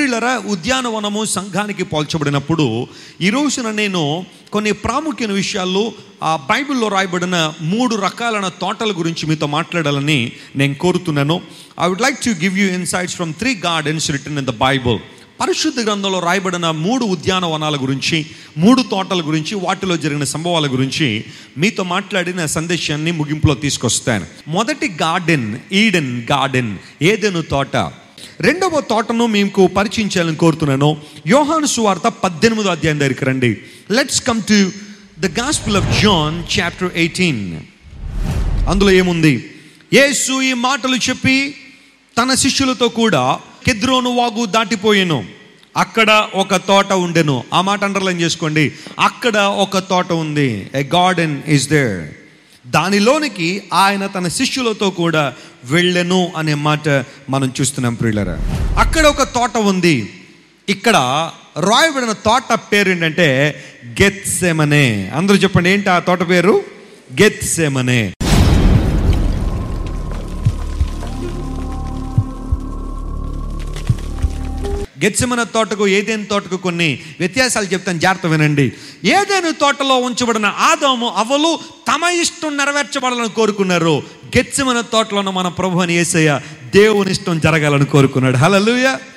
ప్రియులరా ఉద్యానవనము సంఘానికి పోల్చబడినప్పుడు ఈ రోజున నేను కొన్ని ప్రాముఖ్యమైన విషయాలు ఆ బైబిల్లో రాయబడిన మూడు రకాలైన తోటల గురించి మీతో మాట్లాడాలని నేను కోరుతున్నాను I would like to give you insights from three gardens return in the Bible పరిశుద్ధ గ్రంథంలో రాయబడిన మూడు ఉద్యానవనాల గురించి మూడు తోటల గురించి వాటిలో జరిగిన సంభవాల గురించి మీతో మాట్లాడిన సందేశాన్ని ముగింపులో తీసుకొస్తాను మొదటి గార్డెన్ ఈడెన్ గార్డెన్ ఏదెను తోట రెండవ తోటను మీకు పరిచయం చేయాలని కోరుతున్నాను యోహాను సువార్త పద్దెనిమిదో అధ్యాయం దగ్గరికి రండి let's come to the gospel of John chapter eighteen అందులో ఏముంది యేసు ఈ మాటలు చెప్పి తన శిష్యులతో కూడా కెద్రోను వాగు దాటిపోయాను అక్కడ ఒక తోట ఉండెను ఆ మాట అండర్లైన్ చేసుకోండి అక్కడ ఒక తోట ఉంది ఎ గార్డెన్ ఇస్ దేర్ దానిలోనికి ఆయన తన శిష్యులతో కూడా వెళ్ళెను అనే మాట మనం చూస్తున్నాం ప్రియులరా అక్కడ ఒక తోట ఉంది ఇక్కడ రాయబడిన తోట పేరు ఏంటంటే గెత్సెమనే అందరూ చెప్పండి ఏంటి ఆ తోట పేరు గెత్సెమనే గెత్సెమన తోటకు ఏదేని తోటకు కొన్ని వ్యత్యాసాలు చెప్తాను జాగ్రత్త వినండి ఏదేని తోటలో ఉంచబడిన ఆదాము అవలు తమ ఇష్టం నెరవేర్చబడాలని కోరుకున్నారు గెత్సెమన తోటలో ఉన్న మన ప్రభు అని ఏసయ్య దేవుని ఇష్టం జరగాలని కోరుకున్నాడు హలలుయ